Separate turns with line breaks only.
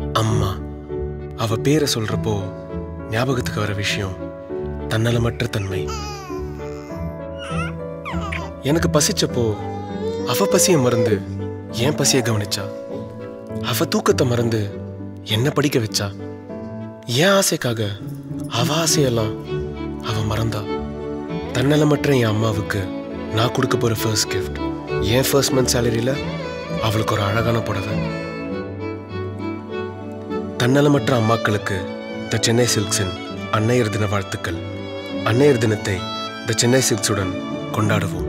அம்மா அவ பேரை சொல்றப்போ ஞாபகத்துக்கு வர விஷயம் தன்னலமற்ற தன்மை எனக்கு பசிச்சப்போ அவ பசிய மறந்து என் பசிய கவனிச்சா அவ தூக்கத்தை மறந்து என்ன படிக்க வச்சா என் ஆசைக்காக அவ ஆசையெல்லாம் அவ மறந்தா தன்னலமற்ற என் அம்மாவுக்கு நான் கொடுக்க போற ஃபர்ஸ்ட் கிஃப்ட் என் ஃபர்ஸ்ட் மந்த் சேலரியில அவளுக்கு ஒரு அழகான புடவை தன்னலமற்ற அம்மாக்களுக்கு த சென்னை சில்க்ஸின் அன்னையர் தின வாழ்த்துக்கள் அன்னையர் தினத்தை த சென்னை சில்க்ஸுடன் கொண்டாடுவோம்